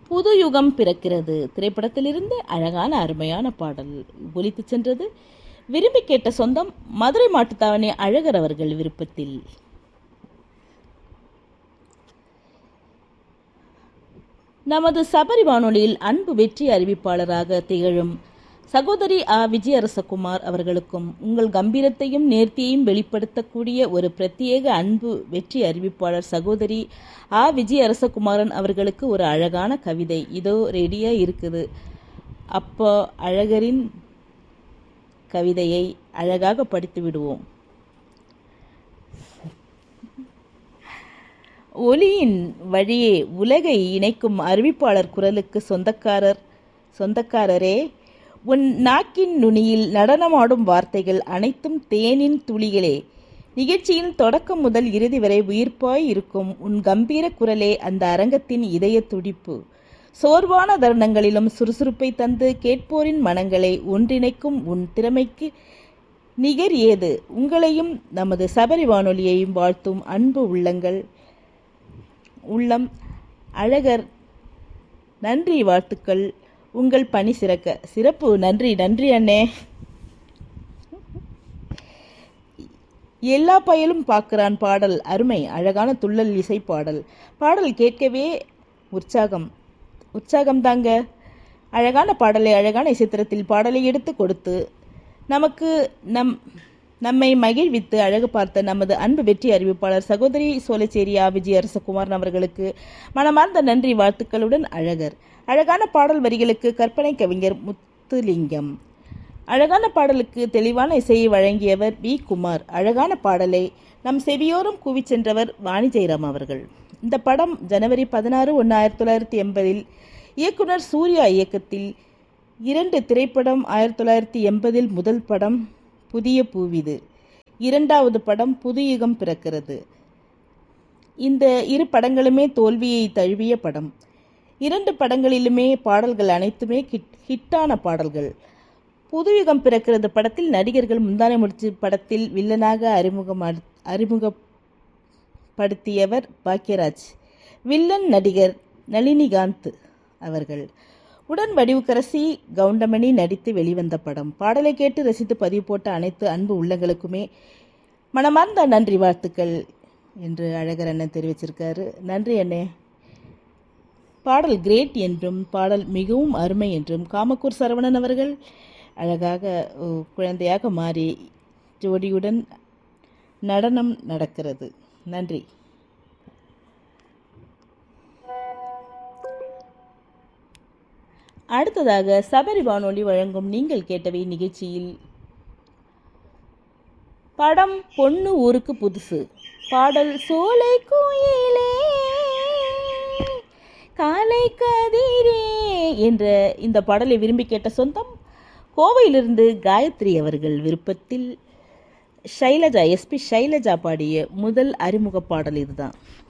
புது யுகம் பிறக்கிறது திரைப்படத்திலிருந்து அழகான அருமையான பாடல் ஒலித்து சென்றது விரும்பி கேட்ட சொந்தம் மதுரை மாட்டுத்தாவணி அழகர் அவர்கள் விருப்பத்தில் நமது சபரி வானொலியில் அன்பு வெற்றி அறிவிப்பாளராக திகழும் சகோதரி ஆ விஜயரசகுமார் அவர்களுக்கும் உங்கள் கம்பீரத்தையும் நேர்த்தியையும் வெளிப்படுத்தக்கூடிய ஒரு பிரத்யேக அன்பு வெற்றி அறிவிப்பாளர் சகோதரி ஆ விஜயரசகுமாரன் அவர்களுக்கு ஒரு அழகான கவிதை இதோ ரெடியா இருக்குது அப்போ அழகரின் கவிதையை அழகாக படித்து விடுவோம் ஒலியின் வழியே உலகை இணைக்கும் அறிவிப்பாளர் குரலுக்கு சொந்தக்காரர் சொந்தக்காரரே உன் நாக்கின் நுனியில் நடனமாடும் வார்த்தைகள் அனைத்தும் தேனின் துளிகளே நிகழ்ச்சியின் தொடக்கம் முதல் இறுதி வரை உயிர்ப்பாய் இருக்கும் உன் கம்பீர குரலே அந்த அரங்கத்தின் இதய துடிப்பு சோர்வான தருணங்களிலும் சுறுசுறுப்பை தந்து கேட்போரின் மனங்களை ஒன்றிணைக்கும் உன் திறமைக்கு நிகர் ஏது உங்களையும் நமது சபரி வானொலியையும் வாழ்த்தும் அன்பு உள்ளங்கள் உள்ளம் அழகர் நன்றி வாழ்த்துக்கள் உங்கள் பணி சிறக்க சிறப்பு நன்றி நன்றி அண்ணே எல்லா பயலும் பார்க்கிறான் பாடல் அருமை அழகான துள்ளல் இசை பாடல் பாடல் கேட்கவே உற்சாகம் உற்சாகம் தாங்க அழகான பாடலை அழகான இசைத்திரத்தில் பாடலை எடுத்து கொடுத்து நமக்கு நம் நம்மை மகிழ்வித்து அழகு பார்த்த நமது அன்பு வெற்றி அறிவிப்பாளர் சகோதரி சோலைச்சேரி ஆ விஜய் அரசகுமாரன் அவர்களுக்கு மனமார்ந்த நன்றி வாழ்த்துக்களுடன் அழகர் அழகான பாடல் வரிகளுக்கு கற்பனை கவிஞர் முத்துலிங்கம் அழகான பாடலுக்கு தெளிவான இசையை வழங்கியவர் வி குமார் அழகான பாடலை நம் செவியோரம் கூவிச் சென்றவர் வாணி ஜெயராம் அவர்கள் இந்த படம் ஜனவரி பதினாறு ஒன்று ஆயிரத்தி தொள்ளாயிரத்தி எண்பதில் இயக்குனர் சூர்யா இயக்கத்தில் இரண்டு திரைப்படம் ஆயிரத்தி தொள்ளாயிரத்தி எண்பதில் முதல் படம் புதிய பூவிது இரண்டாவது படம் புதுயுகம் பிறக்கிறது இந்த இரு படங்களுமே தோல்வியை தழுவிய படம் இரண்டு படங்களிலுமே பாடல்கள் அனைத்துமே ஹிட் ஹிட்டான பாடல்கள் புதுயுகம் பிறக்கிறது படத்தில் நடிகர்கள் முந்தானை முடிச்சு படத்தில் வில்லனாக அறிமுகம் அறிமுகப்படுத்தியவர் பாக்யராஜ் வில்லன் நடிகர் நளினிகாந்த் அவர்கள் உடன் வடிவுக்கரசி கவுண்டமணி நடித்து வெளிவந்த படம் பாடலை கேட்டு ரசித்து பதிவு போட்ட அனைத்து அன்பு உள்ளங்களுக்குமே மனமார்ந்த நன்றி வாழ்த்துக்கள் என்று அழகர் அண்ணன் தெரிவிச்சிருக்காரு நன்றி அண்ணே பாடல் கிரேட் என்றும் பாடல் மிகவும் அருமை என்றும் காமக்கூர் சரவணன் அவர்கள் அழகாக ஓ, குழந்தையாக மாறி ஜோடியுடன் நடனம் நடக்கிறது நன்றி அடுத்ததாக சபரி வானொலி வழங்கும் நீங்கள் கேட்டவை நிகழ்ச்சியில் படம் பொண்ணு ஊருக்கு புதுசு பாடல் சோலை கோயிலே காலை கதிரே என்ற இந்த பாடலை விரும்பி கேட்ட சொந்தம் கோவையிலிருந்து காயத்ரி அவர்கள் விருப்பத்தில் ஷைலஜா எஸ்பி ஷைலஜா பாடிய முதல் அறிமுக பாடல் இதுதான்